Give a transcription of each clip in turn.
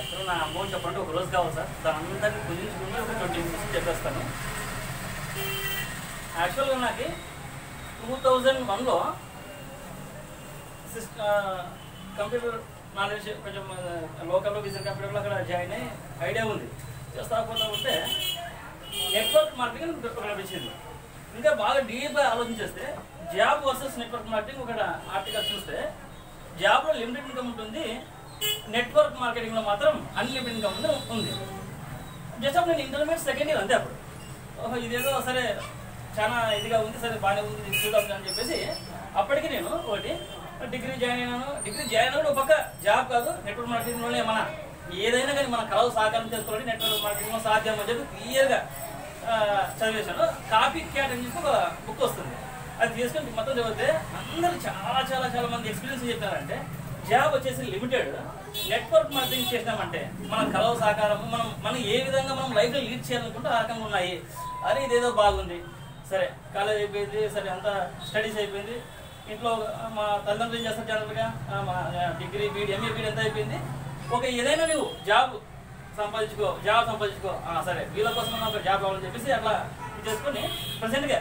Actual నా amount చెప్పండి ఒక రోజు కావాలి సార్ దాని అందరినీ కుదించుకుని ఒక ట్వంటీ మినిట్స్ చెప్పేస్తాను యాక్చువల్గా నాకు టూ థౌజండ్ వన్లో సిస్ కంప్యూటర్ నాలెడ్జ్ కొంచెం లోకల్లో బిజినెస్ కంప్యూటర్లో అక్కడ జాయిన్ అయ్యి ఐడియా ఉంది చేస్తా పోతా ఉంటే నెట్వర్క్ మార్కెటింగ్ ఒకటి లభించింది ఇంకా బాగా డీప్గా ఆలోచించేస్తే జాబ్ వర్సెస్ నెట్వర్క్ మార్కెటింగ్ ఒక ఆర్టికల్ చూస్తే జాబ్లో లిమిటెడ్ ఇన్కమ్ ఉంటుంది నెట్వర్క్ మార్కెటింగ్లో మాత్రం అన్లిమిటెడ్ ఇన్కమ్ ఉంది జస్ట్ అప్పుడు నేను ఇంటర్మీడియట్ సెకండ్ ఇయర్ అంతే అప్పుడు ఓహో ఇదేదో సరే చాలా ఇదిగా ఉంది సరే బాగానే ఉంది ఇది చూద్దాం అని చెప్పేసి అప్పటికి నేను ఒకటి డిగ్రీ జాయిన్ అయినాను డిగ్రీ జాయిన్ అయినా ఒక పక్క జాబ్ కాదు నెట్వర్క్ మార్కెటింగ్లోనే మన ఏదైనా కానీ మన కలవు సాకారం చేసుకోవాలని నెట్వర్క్ మార్కెటింగ్లో సాధ్యం అని చెప్పి క్లియర్గా చదివేశాను కాపీ క్యాట్ అని చెప్పి ఒక బుక్ వస్తుంది అది తీసుకొని మొత్తం చదివితే అందరూ చాలా చాలా చాలా మంది ఎక్స్పీరియన్స్ చెప్పారంటే జాబ్ వచ్చేసి లిమిటెడ్ నెట్వర్క్ మార్కెటింగ్ చేసినామంటే మన కలవ సహకారం మనం మనం ఏ విధంగా మనం లైఫ్లో లీడ్ చేయాలనుకుంటే ఆ రకంగా ఉన్నాయి అరే ఇదేదో బాగుంది సరే కాలేజ్ అయిపోయింది సరే అంతా స్టడీస్ అయిపోయింది ఇంట్లో మా తల్లిదండ్రులు ఏం చేస్తారు జనరల్గా ఆ, మా డిగ్రీ బీడీ ఎంఏ బీడీ ఎంత అయిపోయింది ఒక ఏదైనా నువ్వు జాబ్ సంపాదించుకో జాబ్ సంపాదించుకో ఆ, సరే వీళ్ళ కోసం ఒక జాబ్ కావాలని చెప్పేసి అట్లా ఇది చేసుకొని ప్రజెంట్గా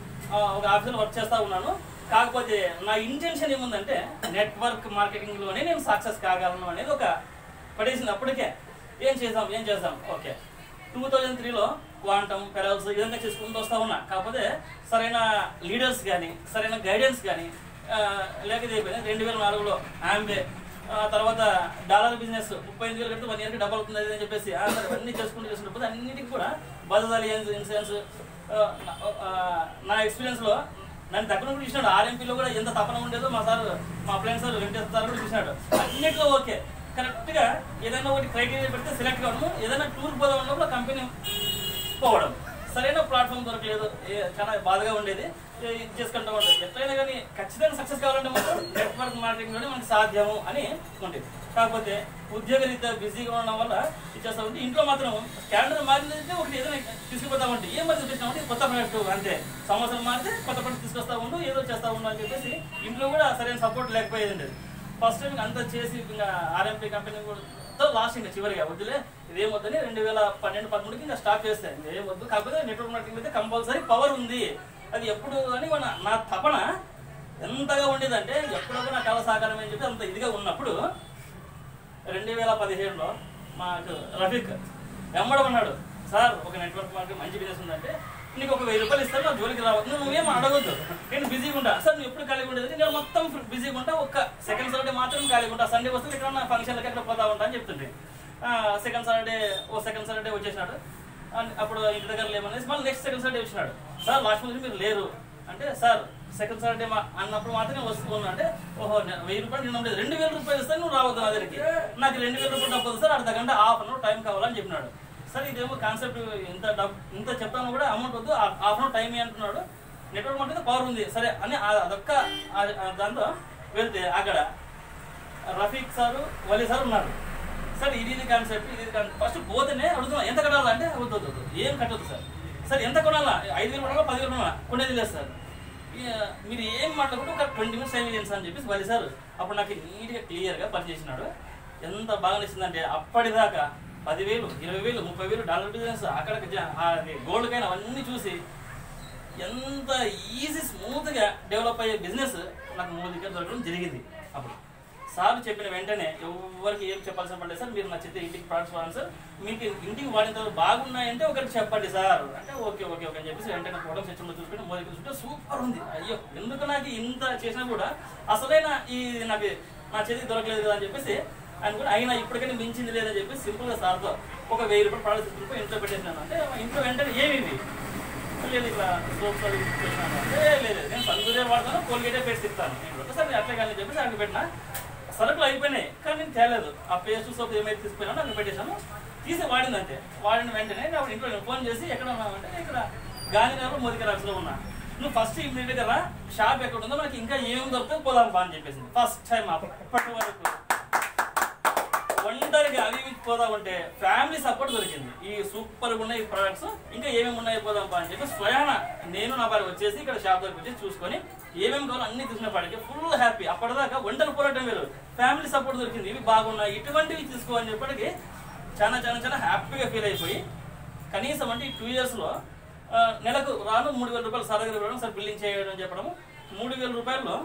ఒక ఆఫీస్లో వర్క్ చేస్తా ఉన్నాను కాకపోతే నా ఇంటెన్షన్ ఏముందంటే నెట్వర్క్ మార్కెటింగ్లోనే నేను సక్సెస్ కాగలను అనేది ఒక పడేసింది అప్పటికే ఏం చేద్దాం ఏం చేద్దాం ఓకే టూ థౌజండ్ త్రీలో క్వాంటమ్ పెరల్స్ ఇదంతా చేసుకుంటూ వస్తా ఉన్నా కాకపోతే సరైన లీడర్స్ కానీ సరైన గైడెన్స్ కానీ లేకపోతే అయిపోయింది రెండు వేల నాలుగులో ఆంబే ఆ తర్వాత డాలర్ బిజినెస్ ముప్పై ఐదు వేలు కడితే వన్ ఇయర్కి డబల్ అవుతుంది అని చెప్పేసి ఆ సరే అన్నీ చేసుకుంటూ చేసుకుంటూ అన్నిటికీ కూడా బజాజ్ అలియన్స్ ఇన్సూరెన్స్ ఆ, ఆ, నా ఎక్స్పీరియన్స్లో నన్ను దగ్గర కూడా చూసినాడు ఆర్ఎంపీలో కూడా ఎంత తపన ఉండేదో మా సార్ మా ఫ్రెండ్ సార్ వెంకటేశ్వర సార్ కూడా చూసినాడు అన్నిట్లో ఓకే కరెక్ట్గా ఏదైనా ఒకటి క్రైటీరియా పెడితే సెలెక్ట్ కావడము ఏదైనా టూర్ పోదాం ఉన్నప్పుడు కంపెనీ పోవడం సరైన ప్లాట్ఫామ్ దొరకలేదు ఏ- చాలా బాధగా ఉండేది ఏ ఇది చేసుకుంటూ ఉంటుంది ఎట్లయినా కానీ ఖచ్చితంగా సక్సెస్ కావాలంటే మాత్రం నెట్వర్క్ మార్కెటింగ్లోనే మనకి సాధ్యము అని ఉంటుంది కాకపోతే ఉద్యోగ రీత్యా బిజీగా ఉండడం వల్ల ఇచ్చేస్తా ఉంటే ఇంట్లో మాత్రం క్యాలెండర్ మారిందంటే ఒకటి ఏదైనా తీసుకుపోతా ఉంటే ఏం మరి చూపించినామంటే కొత్త ప్రాడక్ట్ అంతే సంవత్సరం మారితే కొత్త ప్రాడక్ట్ తీసుకొస్తా ఉండు ఏదో చేస్తా ఉండు అని చెప్పేసి ఇంట్లో కూడా సరైన సపోర్ట్ లేకపోయేది ఉండేది ఫస్ట్ టైం అంతా చేసి ఇంకా ఆర్ఎంపీ కంపెనీ కూడా లాస్ట్ ఇంకా చివరిగా వద్దులే ఇదేం వద్దని రెండు వేల పన్నెండు పదమూడుకి ఇంకా స్టార్ట్ చేస్తే ఏం వద్దు కాకపోతే నెట్వర్క్ మార్కెటింగ్ అయితే కంపల్సరీ పవర్ ఉంది అది ఎప్పుడు అని మన నా తపన ఎంతగా ఉండేదంటే ఎప్పుడప్పుడు నా కళ సాకారం అని చెప్పి అంత ఇదిగా ఉన్నప్పుడు రెండు వేల పదిహేడులో మాకు రఫీక్ వెంబడమన్నాడు సార్ ఒక నెట్వర్క్ మార్కెట్ మంచి బిజినెస్ ఉందంటే నీకు ఒక వెయ్యి రూపాయలు ఇస్తాను నా జోలికి రావద్దు నువ్వు నువ్వేం అడగొద్దు నేను బిజీగా ఉంటా సార్ నువ్వు ఎప్పుడు ఖాళీగా ఉండేది నేను మొత్తం బిజీగా ఉంటా ఒక్క సెకండ్ సాటర్డే మాత్రం ఖాళీగా ఉంటా సండే వస్తే ఇక్కడ నా ఫంక్షన్లకి ఎక్కడ పోతా ఉంటా అని చెప్తుంటే సెకండ్ సాటర్డే ఓ సెకండ్ సాటర్డే వచ్చేసినాడు అండ్ అప్పుడు ఇంటి దగ్గర లేమనేసి మళ్ళీ నెక్స్ట్ సెకండ్ సాటర్డే వచ్చినాడు సార్ లాస్ట్ మంత్ మీరు లేరు అంటే సార్ సెకండ్ సాటర్డే మా అన్నప్పుడు మాత్రమే వస్తున్నాను అంటే ఓహో నేను వెయ్యి రూపాయలు నేను ఉండేది రెండు వేల రూపాయలు ఇస్తే నువ్వు రావద్దు నా దగ్గరికి నాకు రెండు వేల రూపాయలు డబ్బు వద్దు సార్ అర్ధ గంట హాఫ్ అన్ అవర్ టైం కావాలని చెప్పినాడు సార్ ఇదేమో కాన్సెప్ట్ ఇంత డబ్బు ఇంత చెప్తాను కూడా అమౌంట్ వద్దు హాఫ్ అన్ అవర్ టైం అంటున్నాడు నెట్వర్క్ అంటే పవర్ ఉంది సరే అని ఆ- అదొక్క ఆ- ఆ దాంతో వెళ్తే అక్కడ రఫీక్ సారు వలి సార్ ఉన్నారు సార్ ఇది ఇది కాన్సెప్ట్ ఇది కాన్సెప్ట్ ఫస్ట్ పోతేనే అడుగుతున్నా ఎంత కట్టాలా అంటే వద్దు వద్దు వద్దు. ఏం కట్టదు సార్ సార్ ఎంత కొనాలా ఐదు వేలు కొనాలా పది వేలు కొనాలా కొనేది లేదు సార్ ఇక మీరు ఏం మాట్లాడుకుంటే ఒక ట్వంటీ మినిట్స్ టైం ఇవ్వండి సార్ అని చెప్పేసి వలి సార్ అప్పుడు నాకు నీట్గా క్లియర్గా పనిచేసినాడు ఎంత బాగా నచ్చిందంటే అప్పటిదాకా పదివేలు ఇరవై వేలు ముప్పై వేలు డాలర్ బిజినెస్ అక్కడ గోల్డ్ కైనా అవన్నీ చూసి ఎంత ఈజీ స్మూత్గా డెవలప్ అయ్యే బిజినెస్ నాకు మూడు దగ్గర దొరకడం జరిగింది అప్పుడు సార్ చెప్పిన వెంటనే ఎవరికి ఏం చెప్పాల్సిన పడలేదు సార్ మీరు నచ్చితే ఇంటికి ప్రొడక్ట్స్ వాడండి సార్ మీకు ఇంటికి వాడిన తర్వాత బాగున్నాయంటే ఒకరికి చెప్పండి సార్ అంటే ఓకే ఓకే ఓకే అని చెప్పేసి వెంటనే ప్రొడక్ట్స్ తెచ్చుకుంటూ చూసుకుంటే మోదీ చూసుకుంటే సూపర్ ఉంది అయ్యో ఎందుకు నాకు ఇంత చేసినా కూడా అసలైన ఈ నాకు నా చేతికి దొరకలేదు కదా అని చెప్పేసి ఆయన కూడా అయినా ఇప్పటికైనా మించింది లేదని చెప్పి సింపుల్గా సార్తో ఒక వెయ్యి రూపాయలు ప్రొడక్ట్స్ తీసుకుని ఇంట్లో పెట్టేసినాను అంటే ఇంట్లో వెంటనే ఏమి ఇవి లేదు ఇట్లా సోప్స్ అవి పెట్టినాను అంటే లేదు నేను సందూరే వాడతాను కోల్గేటే పేస్ట్ ఇస్తాను నేను కూడా సరే అట్లే కానీ చెప్పేసి అక్కడ పెట్టిన సరుకులు అయిపోయినాయి కానీ నేను తేలేదు ఆ పేస్ట్ సోప్ ఏమైతే తీసుకుపోయినానో అక్కడ పెట్టేశాను తీసి వాడింది అంతే వాడిన వెంటనే నేను అప్పుడు ఇంట్లో నేను ఫోన్ చేసి ఎక్కడ ఉన్నామంటే నేను ఇక్కడ గాంధీనగర్ మోదీ రాక్స్లో ఉన్నా నువ్వు ఫస్ట్ ఇమ్మీడియట్ గా షాప్ ఎక్కడ ఉందో మనకి ఇంకా ఏమేమి దొరుకుతుందో పోదాం బా అని చెప్పేసింది ఫస్ట్ టైం అప్పటి వరకు ఒంటరిగా అవి ఇవి పోదాం అంటే ఫ్యామిలీ సపోర్ట్ దొరికింది ఈ సూపర్ గా ఉన్నాయి ప్రొడక్ట్స్ ఇంకా ఏమేమి ఉన్నాయి పోదాం పా అని చెప్పి స్వయాన నేను నా భార్య వచ్చేసి ఇక్కడ షాప్ దగ్గర వచ్చి చూసుకొని ఏమేమి కావాలో అన్ని తీసుకున్నప్పటికీ ఫుల్ హ్యాపీ అప్పటిదాకా ఒంటరి పోరాటం వేరు ఫ్యామిలీ సపోర్ట్ దొరికింది ఇవి బాగున్నాయి ఇటువంటివి తీసుకో అని చెప్పటికి చాలా చాలా చాలా హ్యాపీగా ఫీల్ అయిపోయి కనీసం అంటే ఈ టూ ఇయర్స్లో నెలకు రాను మూడు వేల రూపాయలు సార్ దగ్గర ఇవ్వడం సార్ బిల్లింగ్ చేయడం అని చెప్పడము మూడు వేల రూపాయల్లో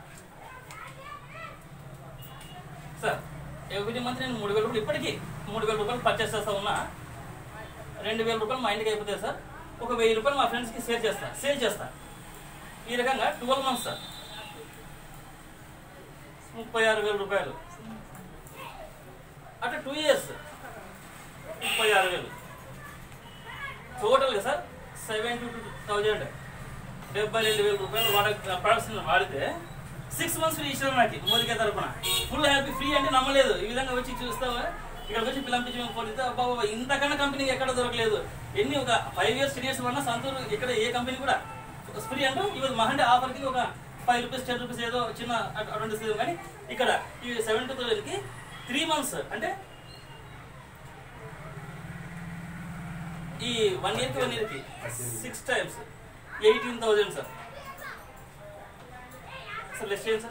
సార్ ఎవ్రీ మంత్ నేను మూడు వేల రూపాయలు ఇప్పటికీ మూడు వేల రూపాయలు పర్చేస్ చేస్తా ఉన్నా రెండు వేల రూపాయలు మా ఇంటికి అయిపోతాయి సార్ ఒక వెయ్యి రూపాయలు మా ఫ్రెండ్స్కి షేర్ చేస్తా సేల్ చేస్తా ఈ రకంగా ట్వెల్వ్ మంత్స్ సార్ ముప్పై ఆరు వేల రూపాయలు అట్లా టూ ఇయర్స్ ముప్పై ఆరు వేలు టోటల్గా సార్ సెవెంటీ టూ థౌజండ్ డెబ్బై రెండు వేల రూపాయలు వాడ ప్రొడక్ట్స్ వాడితే సిక్స్ మంత్స్ ఫ్రీ ఇచ్చారు నాకు మోదీకే తరపున ఫుల్ హ్యాపీ ఫ్రీ అంటే నమ్మలేదు ఈ విధంగా వచ్చి చూస్తావా ఇక్కడ వచ్చి పిల్లంపించి మేము ఫోన్ ఇస్తే అబ్బా బాబా ఇంతకన్నా కంపెనీ ఎక్కడ దొరకలేదు ఎన్ని ఒక ఫైవ్ ఇయర్స్ త్రీ ఇయర్స్ వల్ల సంతూర్ ఇక్కడ ఏ కంపెనీ కూడా ఫ్రీ అంటూ ఇవాళ మహండే ఆఫర్కి ఒక ఫైవ్ రూపీస్ టెన్ రూపీస్ ఏదో చిన్న అటు- అటువంటి స్కీమ్ కానీ ఇక్కడ ఈ సెవెన్ టూ థౌజండ్కి త్రీ మంత్స్ అంటే ఈ వన్ ఇయర్కి వన్ ఇయర్కి six times eighteen thousand sir sir less చేయండి సార్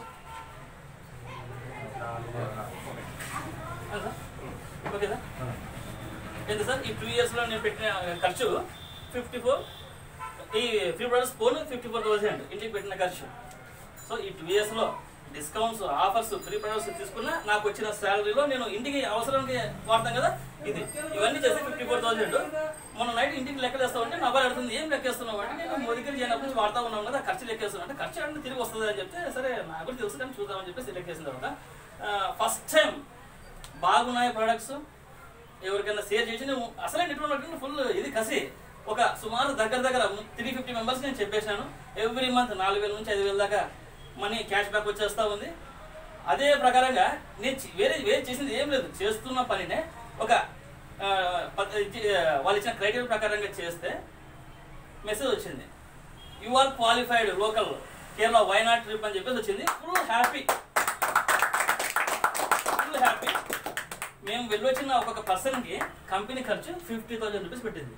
అవునా సార్ ఓకే సార్ ఎంత సార్ ఈ టూ ఇయర్స్లో నేను పెట్టిన ఖర్చు ఫిఫ్టీ ఫోర్ ఈ ఫ్రీ ప్రొడక్ట్స్ పోను ఫిఫ్టీ ఫోర్ థౌసండ్ ఇంటికి పెట్టిన ఖర్చు సో ఈ టూ ఇయర్స్లో డిస్కౌంట్స్ ఆఫర్స్ ఫ్రీ ప్రొడక్ట్స్ తీసుకున్నా నాకు వచ్చిన శాలరీలో నేను ఇంటికి అవసరానికి వాడతాం కదా ఇది ఇవన్నీ చేసి ఫిఫ్టీ ఫోర్ థౌసండ్ మొన్న నైట్ ఇంటికి లెక్క చేస్తా ఉంటే నా అడుగుతుంది ఏం లెక్కేస్తున్నావు అంటే నేను మోదీకి చేయనప్పటి నుంచి వాడుతా ఉన్నాం కదా ఖర్చు లెక్కేస్తున్నా అంటే ఖర్చు అంటే తిరిగి వస్తుంది అని చెప్తే సరే నాకు కూడా తెలుసు కానీ చూద్దామని చెప్పేసి లెక్కేసిన తర్వాత ఫస్ట్ టైం బాగున్నాయి ప్రొడక్ట్స్ ఎవరికైనా షేర్ చేసి నువ్వు అసలే నెట్వర్క్ ఫుల్ ఇది కసి ఒక సుమారు దగ్గర దగ్గర త్రీ ఫిఫ్టీ మెంబర్స్ నేను చెప్పేశాను ఎవ్రీ మంత్ నాలుగు వేల నుంచి ఐదు వేల దాకా మనీ క్యాష్ బ్యాక్ వచ్చేస్తా ఉంది అదే ప్రకారంగా నేను చి- వేరే వేరే చేసింది ఏం లేదు చేస్తున్న పనినే ఒక ఆ, ప- ఇచ్చి- వాళ్ళు ఇచ్చిన క్రైటీరియా ప్రకారంగా చేస్తే మెసేజ్ వచ్చింది you are qualified local Kerala Wayanad trip అని చెప్పేసి వచ్చింది ఫుల్ హ్యాపీ ఫుల్ హ్యాపీ మేము వెళ్ళొచ్చిన ఒక్కొక్క పర్సన్కి కంపెనీ ఖర్చు ఫిఫ్టీ థౌజండ్ రూపీస్ పెట్టింది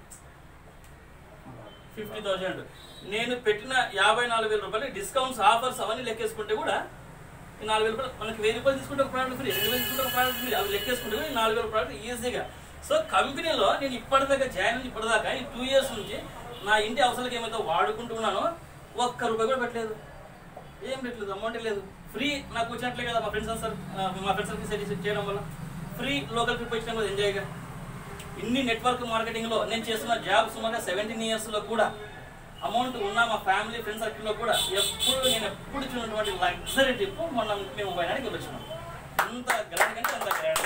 ఫిఫ్టీ థౌజండ్ నేను పెట్టిన యాభై నాలుగు వేల రూపాయలు డిస్కౌంట్స్ ఆఫర్స్ అవన్నీ లెక్కేసుకుంటే కూడా ఈ నాలుగు వేల రూపాయలు మనకి వెయ్యి రూపాయలు తీసుకుంటే ఒక ప్రోడక్ట్ ఫ్రీ రెండు వేలు తీసుకుంటే ఒక ప్రోడక్ట్ ఫ్రీ అవి లెక్కేసుకుంటే కూడా ఈ నాలుగు వేల ప్రోడక్ట్ ఈజీగా సో కంపెనీలో నేను ఇప్పటిదాకా జాయిన్ నుంచి ఇప్పటిదాకా ఈ టూ ఇయర్స్ నుంచి నా ఇంటి అవసరాలకు ఏమైతే వాడుకుంటున్నానో ఒక్క రూపాయి కూడా పెట్టలేదు ఏం పెట్టలేదు అమౌంట్ లేదు ఫ్రీ నాకు వచ్చినట్లే కదా మా ఫ్రెండ్స్ సార్ మా ఫ్రెండ్స్ సర్వీస్ చేయడం వల్ల ఫ్రీ లోకల్ ట్రిప్ వచ్చినా కూడా ఎంజాయ్గా ఇన్ని నెట్వర్క్ మార్కెటింగ్లో నేను చేస్తున్న జాబ్ సుమారుగా సెవెంటీన్ ఇయర్స్లో కూడా అమౌంట్ ఉన్న మా ఫ్యామిలీ ఫ్రెండ్ సర్కిల్లో కూడా ఎప్పుడు నేను ఎప్పుడు చూసినటువంటి లగ్జరీ ట్రిప్ మొన్న మేము పోయినానికి వెళ్ళొచ్చినాం అంత గ్రాండ్ కంటే అంత గ్రాండ్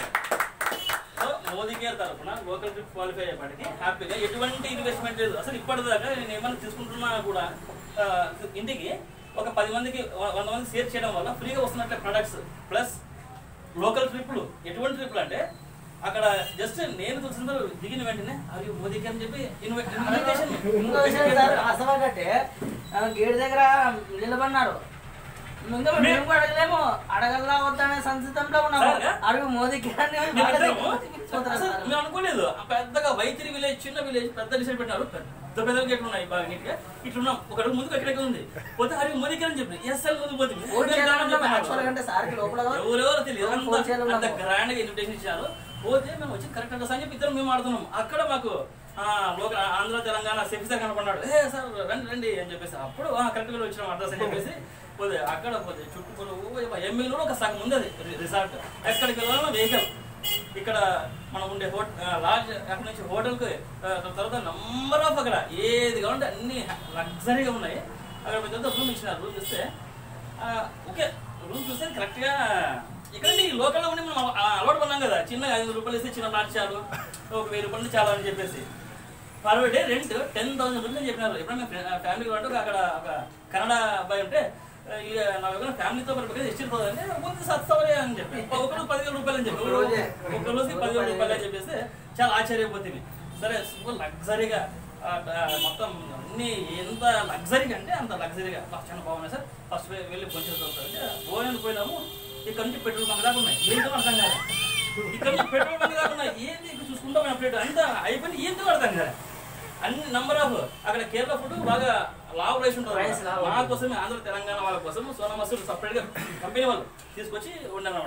సో మోదీ గారి తరఫున లోకల్ ట్రిప్ క్వాలిఫై అయ్యేప్పటికీ హ్యాపీగా ఎటువంటి ఇన్వెస్ట్మెంట్ లేదు అసలు ఇప్పటిదాకా నేను ఏమైనా తీసుకుంటున్నా కూడా ఆ, ఇంటికి ఒక పది మందికి వ- వంద మందికి షేర్ చేయడం వల్ల ఫ్రీగా వస్తున్నట్లే ప్రొడక్ట్స్ ప్లస్ లోకల్ ట్రిప్లు ఎటువంటి ట్రిప్లు అంటే అక్కడ జస్ట్ నేను తెలిసిన దిగిన వెంటనే అవి మోదీకి అని చెప్పి ఇన్వై- ఇన్విటేషన్ ఇంకో విషయం సార్ అసలు కట్టే గేట్ దగ్గర నిలబడినారు ఇంకా మేము కూడా అడగలేము అడగల్లా వద్దనే సంసితంలో ఉన్నాము సార్? అడుగు మోదీకి అని మేము వాళ్ళ ఇద్దరము దగ్గరికి తీసుకుపోతారు అసలు సార్. మేము అనుకోలేదు ఆ పెద్దగా వైతిరి విలేజ్ చిన్న విలేజ్ పెద్ద డిసైడ్ పెట్టినారు పెద్ద పెద్ద గేట్లు ఉన్నాయి బాగా నీట్ గా ఇట్లున్నాం ఒక అడుగు ముందుకు ఎక్కడెక్కడ ఉంది పోతే హరి మోదీకి అని చెప్పి ఎస్ఎల్ ముందు పోతుంది ఫోన్ చేయాలన్నా యాక్చువల్ కంటే సార్కి లోపల ఎవరెవరు తెలియదు ఫోన్ అంత చేయాలన్నా అంత గ్రాండ్ గా ఇన్విటేషన్ ఇచ్చారు పోతే మేము వచ్చి కరెక్ట్ అడ్రస్ అని చెప్పి ఇద్దరు మేము ఆడుతున్నాం అక్కడ మాకు ఆ, లోక ఆంధ్ర తెలంగాణ సెఫీ సార్ కనపడ్డాడు ఏ సార్ రండి రండి అని చెప్పేసి అప్పుడు కరెక్ట్ గా వచ్చినాం అడ్రస్ అని చెప్పేసి పోతే అక్కడ పోతే చుట్టుపక్కల ఎమ్మెల్యేలో ఒక సగం ఉంది అది రి- రిసార్ట్ ఎక్కడికి వెళ్ళాలన్నా వెహికల్ ఇక్కడ మనం ఉండే హోటల్ లాడ్జ్ అక్కడ నుంచి హోటల్కి తర్వాత నంబర్ ఆఫ్ అక్కడ ఏది కావాలంటే అన్ని లగ్జరీగా ఉన్నాయి అక్కడ పెద్ద రూమ్ ఇచ్చినారు రూమ్ ఇస్తే ఆ, ఓకే రూమ్ చూస్తే కరెక్ట్గా ఇక్కడ ఈ లోకల్లో ఉండి మనం ఆ అలవాటు పడినాం కదా చిన్న ఐదు వందల రూపాయలు ఇస్తే చిన్న నాటు చాలు ఒక వెయ్యి రూపాయలు చాలా అని చెప్పేసి per day rent ten thousand rupees అని చెప్పినారు ఎప్పుడైనా ఫ్యామిలీ వాడు అక్కడ ఒక కన్నడ అబ్బాయి ఉంటే ఆ, ఈ నా దగ్గర ఫ్యామిలీతో పాటు ఎస్టీ అంటే ముందు సత్సవరే అని చెప్పి ఒకరు పదివేల రూపాయలు అని చెప్పి రోజే. ఒక రోజుకి పదివేల రూపాయలు అని చెప్పేసి చాలా ఆశ్చర్యపోతుంది సరే సూపర్ లగ్జరీగా ఆ, ఆ, మొత్తం అన్ని ఎంత లగ్జరీగా అంటే అంత లగ్జరీగా బా, చాలా బాగున్నాయి సార్ ఫస్ట్ వెళ్ళి కొంచెం భోజనం పోయినాము ఇక్కడ నుంచి పెట్రోల్ బంక్ దాకా ఉన్నాయి ఏంటో అర్థం కాదు ఇక్కడ నుంచి పెట్రోల్ బంక్ దాకా ఉన్నాయి ఏంది ఇక్కడ చూసుకుంటా పోయిన ప్లేట్ అంతా అయిపోయింది ఏంటో అర్థం కాదు అన్ని నంబర్ ఆఫ్ అక్కడ కేరళ ఫుడ్ బాగా లావ్ రైస్ ఉంటుంది Rice లావు. మా కోసమే ఆంధ్ర తెలంగాణ వాళ్ళ కోసం సోనా మసూర్ సపరేట్ గా కంపెనీ వాళ్ళు తీసుకొచ్చి వండారనమాట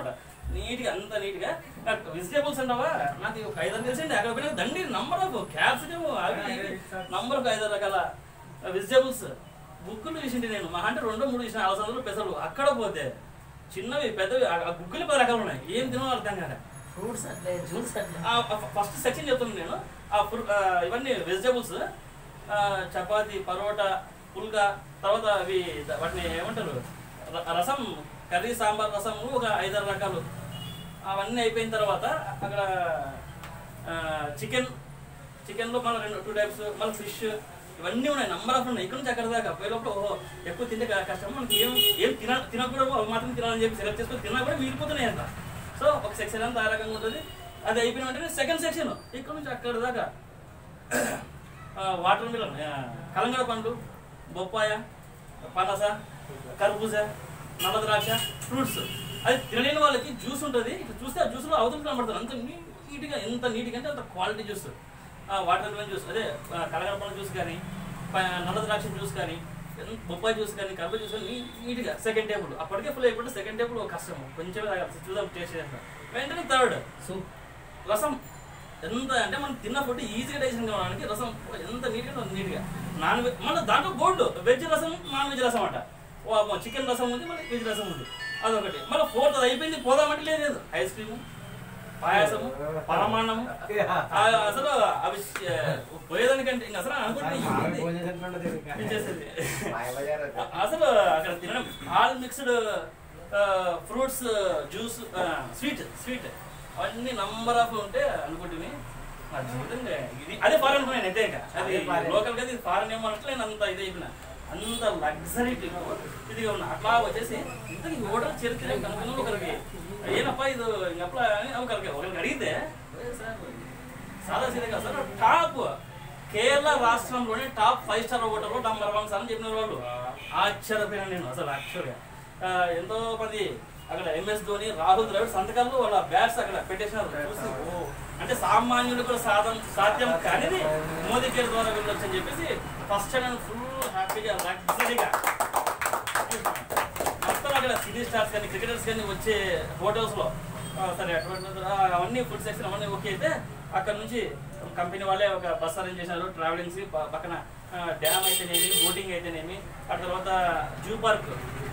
నీట్గా అంత నీట్గా వెజిటేబుల్స్ అంటావా నాకు ఒక ఐదు తెలిసింది అక్కడ పోయిన దండి నంబర్ ఆఫ్ క్యాప్సికమ్ అవి నంబర్ ఆఫ్ ఐదు రకాల వెజిటేబుల్స్ బుక్కులు చూసింది నేను మా అంటే రెండో మూడు చూసిన అవసరం పెసలు అక్కడ పోతే చిన్నవి పెద్దవి ఆ ఆ బుక్కులు పది రకాలు ఉన్నాయి ఏం తినో అర్థం కాదు ఫ్రూట్స్ అట్లే జ్యూస్ అట్లే ఫస్ట్ సెక్షన్ చెప్తున్నాను నేను ఆ ఫ్రూ- ఆ, ఇవన్నీ వెజిటేబుల్స్ చపాతి పరోటా పుల్కా తర్వాత అవి ద- వాటిని ఏమంటారు ర- రసం కర్రీ సాంబార్ రసము ఒక ఐదారు రకాలు అవన్నీ అయిపోయిన తర్వాత అక్కడ చికెన్ చికెన్లో మళ్ళీ రెండు టూ టైప్స్ మళ్ళీ ఫిష్ ఇవన్నీ ఉన్నాయి నంబర్ ఆఫ్ ఉన్నాయి ఇక్కడ నుంచి అక్కడ దాకా పోయేటప్పుడు ఓహో ఎక్కువ తింటే క- కష్టం మనకి ఏం ఏం తిన తినకూడదు అవి మాత్రం తినాలని చెప్పి సెలెక్ట్ చేసుకొని తిన్నా కూడా మిగిలిపోతున్నాయి అంత సో ఒక సెక్షన్ అంతా ఆ రకంగా ఉంటుంది అది అయిపోయిన వెంటనే సెకండ్ సెక్షన్ ఇక్కడ నుంచి అక్కడ దాకా వాటర్ మిలన్ కలంగడ పండు బొప్పాయ పనస కర్బూజ నల్ల ద్రాక్ష ఫ్రూట్స్ అది తినలేని వాళ్ళకి జ్యూస్ ఉంటుంది ఇట్లా చూస్తే ఆ జ్యూస్లో అవతల కనబడుతుంది అంత నీట్గా ఎంత నీట్గా అంటే అంత quality juice watermelon juice అదే ఆ, కలంగడ పండు జ్యూస్ కానీ ప- నల్ల ద్రాక్ష జ్యూస్ కానీ ఎంత- బొప్పాయి జ్యూస్ కానీ కర్బూజ జ్యూస్ కానీ నీట్గా సెకండ్ టేబుల్ అప్పటికే ఫుల్ అయిపోతే సెకండ్ టేబుల్ కష్టం కొంచెం తాగాలి చూద్దాం టేస్ట్ చేస్తాం వెంటనే థర్డ్ సూప్ రసం ఎంత అంటే మనం తిన్న ఫుడ్ ఈజీగా డైజెషన్ కావడానికి రసం ఎంత నీట్గా నీట్గా నాన్ వెజ్ మళ్ళీ దాంట్లో బోర్డు వెజ్ రసం నాన్ వెజ్ రసం అంట చికెన్ రసం ఉంది మళ్ళీ వెజ్ రసం ఉంది అదొకటి మళ్ళీ ఫోర్త్ అది అయిపోయింది పోదామంటే లేదు లేదు ఐస్ క్రీము పాయాసము పరమాన్నము ఆ, అసలు అవి ఆ, పోయేదానికంటే ఇంకా అసలు అనుకుంటే చేసేది అసలు అక్కడ తినడం all mixed fruits juice sweet sweet అవన్నీ నంబర్ ఆఫ్ ఉంటే అనుకుంటుంది నా జీవితంగా ఇది అదే ఫారెన్ అనుకున్నాను అయితే ఇంకా అది అదే foreign. లోకల్ గా ఇది ఫారెన్ ఏమో అంటే నేను అంత ఇది అయిపోయినా అంత లగ్జరీ ఇదిగా ఉన్నా అట్లా వచ్చేసి ఇంతకీ హోటల్ చరిత్ర కనుక్కున్నాను ఒకరికి ಏನಪ್ಪ ಇದು ಹಿಂಗಪ್ಪ ఒకరికి ఒకరికి అడిగితే "ఏ సార్ సాదా సీదా సార్ టాప్ కేరళ రాష్ట్రంలోనే top five star hotel number one sir అని చెప్పిన వాళ్ళు ఆశ్చర్యపోయాను నేను అసలు యాక్చువల్గా ఆ, ఎంతో మంది అక్కడ ఎంఎస్ ధోని రాహుల్ ద్రవిడ్ సంతకాలు వాళ్ళ బ్యాట్స్ అక్కడ పెట్టేసినారు చూసి, ఓ అంటే సామాన్యులు కూడా సాధం సాధ్యం కానిది మోదీ కేర్ ద్వారా వెళ్ళొచ్చు అని చెప్పేసి ఫస్ట్ టైం ఫుల్ హ్యాపీగా లగ్జరీగా మొత్తం అక్కడ సిటీ స్టార్స్ కానీ క్రికెటర్స్ కానీ వచ్చే హోటల్స్ లో ఆ, సరే అటువంటి ఆ, అవన్నీ ఫుడ్ సెక్షన్ అవన్నీ ఓకే అయితే అక్కడ నుంచి కంపెనీ వాళ్ళే ఒక బస్ అరేంజ్ చేసినారు ట్రావెలింగ్స్ పక్కన డ్యామ్ అయితేనేమి బోటింగ్ అయితేనేమి ఆ తర్వాత జూ పార్క్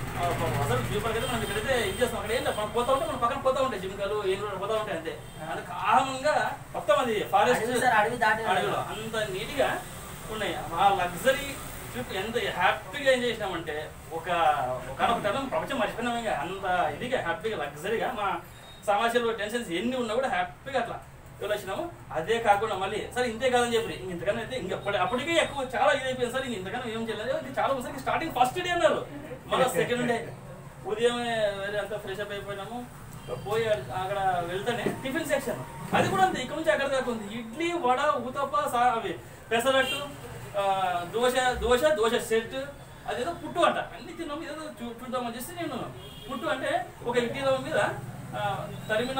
అసలు జూ పార్క్ అయితే మనం ఇక్కడైతే ఇది చేస్తాం అక్కడ ఏం లేదు మనం పోతా ఉంటే మనం పక్కన పోతా ఉంటాయి జిమ్కాలు ఏం కూడా పోతా ఉంటాయి అంతే అది కామంగా మొత్తం అది ఫారెస్ట్ అడవి సార్, అడవి దాటి అడవిలో అంత నీట్గా ఉన్నాయి ఆ లగ్జరీ ట్రిప్ ఎంత హ్యాపీగా ఎంజాయ్ చేసినామంటే ఒక ఒకనొక తరం ప్రపంచం మర్చిపోయినాం ఇంకా అంత ఇదిగా హ్యాపీగా లగ్జరీగా మా సమాజంలో టెన్షన్స్ ఎన్ని ఉన్నా కూడా హ్యాపీగా అట్లా వెళ్ళొచ్చినాము అదే కాకుండా మళ్ళీ సరే ఇంతే కాదని చెప్పి ఇంక ఇంతకన్నా అయితే ఇంక అప్పటి అప్పటికే ఎక్కువ చాలా ఇది అయిపోయింది సార్ ఇంక ఇంతకన్నా ఏం చేయలేదు ఇంకా చాలా మంది స్టార్టింగ్ ఫస్ట్ డే అన్నారు మళ్ళీ సెకండ్ డే ఉదయమే వేరే అంతా ఫ్రెష్ అప్ అయిపోయినాము పోయి అక్కడ వెళ్తేనే టిఫిన్ సెక్షన్ అది కూడా అంతే ఇక్కడ నుంచి అక్కడ దాకా ఉంది ఇడ్లీ వడ ఊతప్ప సా- అవి పెసరట్టు ఆ, దోశ దోశ దోశ సెట్ అదేదో పుట్టు అంట అన్ని తిన్నాము ఏదో చూ- చూద్దామని చేస్తే నేను పుట్టు అంటే ఒక ఇడ్లీ రవ్వ మీద ఆ, తరిమిన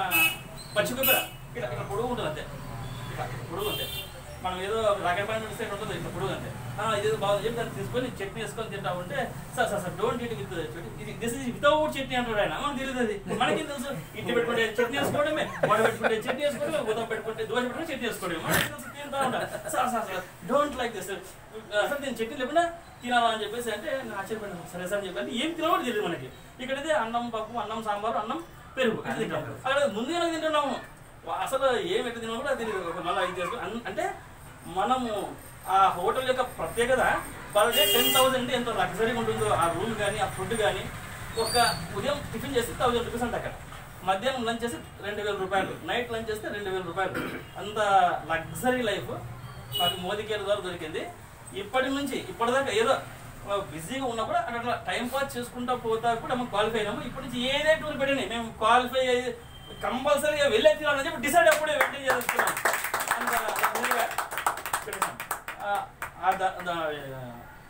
పచ్చి కొబ్బరి ఇట్లా ఇట్లా పొడుగు ఉంటుంది అంతే ఇట్లా పొడుగు అంతే మనం ఏదో రాకెట్ పాయింట్ ఇస్తే ఉంటుంది ఇట్లా పొడుగు అంతే ఆ, ఇదేదో బాగుంది చెప్పి దాన్ని తీసుకొని చట్నీ వేసుకొని తింటా ఉంటే sir sir sir don't eat with ఇది దిస్ ఇస్ వితౌట్ చట్నీ అంటాడు ఆయన మనకు తెలియదు అది మనకి తెలుసు ఇడ్లీ పెట్టుకుంటే చట్నీ వేసుకోవడమే వడ పెట్టుకుంటే చట్నీ వేసుకోవడమే ఉదయం పెట్టుకుంటే దోశ పెట్టుకుంటే చట్నీ వేసుకోవడమే మనకి తెలుసు తింటా ఉంటా sir sir sir don't like this అసలు నేను చట్నీ లేకుండా తినాలా అని చెప్పేసి అంటే నేను ఆశ్చర్యపోయాను సరే సార్ అని చెప్పి అంటే ఏం తినవాడు తెలియదు మనకి ఇక్కడైతే అన్నం పప్పు అన్నం సాంబారు అన్నం పెరుగు ఇది తింటాం అక్కడ ముందుగానే తింటున్నాము అసలు ఏం ఎట్లా తినో కూడా తెలియదు ఒక మళ్ళీ ఇది చేసుకుని అన్- అంటే మనము ఆ హోటల్ యొక్క ప్రత్యేకత పర్ డే టెన్ థౌసండ్ అంటే ఎంత లగ్జరీగా ఉంటుందో ఆ రూమ్ కానీ ఆ ఫుడ్ కానీ ఒక ఉదయం టిఫిన్ చేస్తే థౌసండ్ రూపీస్ అంటే అక్కడ మధ్యాహ్నం లంచ్ చేస్తే రెండు వేల రూపాయలు నైట్ లంచ్ చేస్తే రెండు వేల రూపాయలు అంత లగ్జరీ లైఫ్ మాకు మోదీ కేర్ ద్వారా దొరికింది ఇప్పటి నుంచి ఇప్పటిదాకా ఏదో బిజీగా ఉన్నా కూడా అక్కడ అట్లా టైం పాస్ చేసుకుంటా పోతా కూడా మేము క్వాలిఫై అయినాము ఇప్పటి నుంచి ఏదే టూర్ పెట్టినాయి మేము క్వాలిఫై అయ్యి కంపల్సరీగా వెళ్ళే తీరాలని చెప్పి డిసైడ్ అప్పుడే వెంటనే చేసుకున్నాం అంత లగ్జరీగా పెట్టేసాం. ఆ- ఆ ద- ద-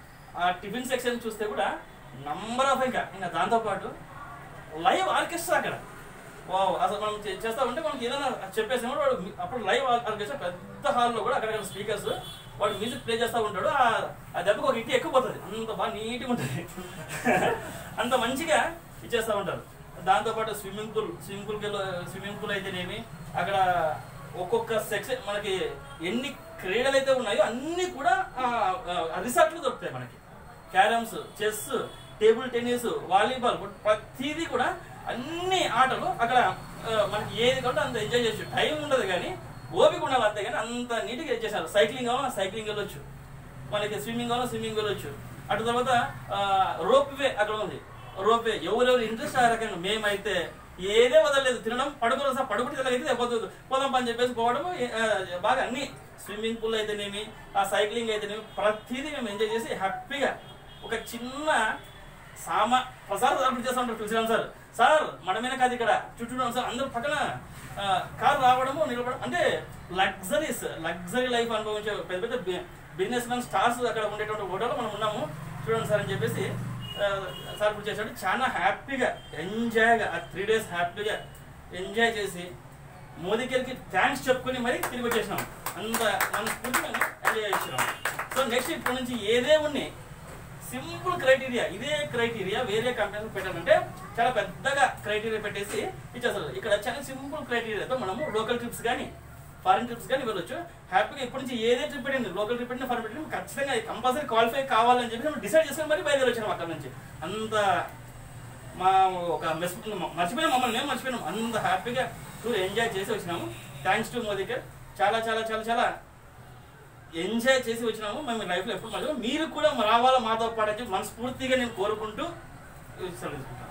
ఆ టిఫిన్ సెక్షన్ చూస్తే కూడా నంబర్ ఆఫ్ ఇంకా ఇంకా దాంతోపాటు లైవ్ ఆర్కెస్ట్రా అక్కడ వావ్ అసలు మనం చే- చేస్తా ఉంటే మనకి ఏదైనా చెప్పేసినప్పుడు వాడు మీ- అప్పుడు లైవ్ ఆర్కెస్ట్రా పెద్ద హాల్లో కూడా అక్కడ స్పీకర్స్ వాడు మ్యూజిక్ ప్లే చేస్తూ ఉంటాడు ఆ- ఆ దెబ్బకు ఒక ఇట్టి ఎక్కువ పోతుంది అంత బాగా నీట్గా ఉంటుంది అంత మంచిగా ఇచ్చేస్తూ ఉంటారు దాంతోపాటు స్విమ్మింగ్ పూల్ స్విమ్మింగ్ పూల్కి స్విమ్మింగ్ పూల్ అయితేనేమి అక్కడ ఒక్కొక్క సెక్షన్ మనకి ఎన్ని క్రీడలు అయితే ఉన్నాయో అన్నీ కూడా రిసార్ట్లు దొరుకుతాయి మనకి carroms chess table tennis volleyball ప్రతిదీ కూడా అన్ని ఆటలు అక్కడ ఆ, మనకి ఏది కావాలంటే అంత ఎంజాయ్ చేయొచ్చు టైం ఉండదు కానీ ఓపిక ఉండాలి అంతే కానీ అంత నీట్గా చేశారు సైక్లింగ్ కావాలన్నా సైక్లింగ్ వెళ్ళొచ్చు మనకి స్విమ్మింగ్ కావాలన్నా స్విమ్మింగ్ వెళ్ళొచ్చు అటు తర్వాత రోప్ వే అక్కడ ఉంది రోప్ వే ఎవరెవరు ఇంట్రెస్ట్ ఆ రకంగా మేమైతే ఏదే వదలలేదు తినడం పడుకోవడం సార్ పడుకుంటే అయితే పోతుంది పోదాం పని చెప్పేసి పోవడం ఆ, బాగా అన్ని స్విమ్మింగ్ పూల్ అయితేనేమి ఆ సైక్లింగ్ అయితేనేమి ప్రతిదీ మేము ఎంజాయ్ చేసి హ్యాపీగా ఒక చిన్న సామా ప్రసాద్ అప్పుడు చేస్తా ఉంటారు తులసిరామ్ సార్ సార్ మనమేనా కాదు ఇక్కడ చుట్టూ ఉన్నాం సార్ అందరూ పక్కన ఆ, కారు రావడము నిలబడడం అంటే లగ్జరీస్ లగ్జరీ లైఫ్ అనుభవించే పెద్ద పెద్ద బిజినెస్ మ్యాన్ స్టార్స్ అక్కడ ఉండేటువంటి హోటల్లో మనం ఉన్నాము చూడండి సార్ అని చెప్పేసి ఆ, సార్ ఇప్పుడు చేశాడు చాలా హ్యాపీగా ఎంజాయ్గా ఆ త్రీ డేస్ హ్యాపీగా ఎంజాయ్ చేసి మోదీ గారికి థ్యాంక్స్ చెప్పుకొని మరీ తిరిగి వచ్చేసినాం అంత మన స్ఫూర్తిగా ఎంజాయ్ చేసినాం సో నెక్స్ట్ ఇప్పటి నుంచి ఏదే ఉన్నాయి సింపుల్ క్రైటీరియా ఇదే క్రైటీరియా వేరే కంపెనీలు పెట్టాలంటే చాలా పెద్దగా క్రైటీరియా పెట్టేసి ఇచ్చేస్తారు ఇక్కడ చాలా సింపుల్ క్రైటీరియాతో మనము లోకల్ ట్రిప్స్ కానీ ఫారిన్ ట్రిప్స్ కానీ వెళ్ళొచ్చు హ్యాపీగా ఇప్పటి నుంచి ఏదే ట్రిప్ పెట్టింది లోకల్ ట్రిప్ పెట్టిన ఫారిన్ పెట్టిన ఖచ్చితంగా కంపల్సరీ క్వాలిఫై కావాలని చెప్పి మనం డిసైడ్ చేసుకొని మరి బయలుదేరి వచ్చాము అక్కడ నుంచి అంత మా ఒక మెస్ మర్చిపోయినాం మమ్మల్ని మేము మర్చిపోయినాం అంత హ్యాపీగా టూర్ ఎంజాయ్ చేసి వచ్చినాము థ్యాంక్స్ టు మోదీకర్ చాలా చాలా చాలా చాలా ఎంజాయ్ చేసి వచ్చినాము మేము లైఫ్లో ఎప్పుడు మళ్ళీ మీరు కూడా రావాలా మాతో పాటు అని చెప్పి మనస్ఫూర్తిగా నేను కోరుకుంటూ సెలవు తీసుకుంటాను.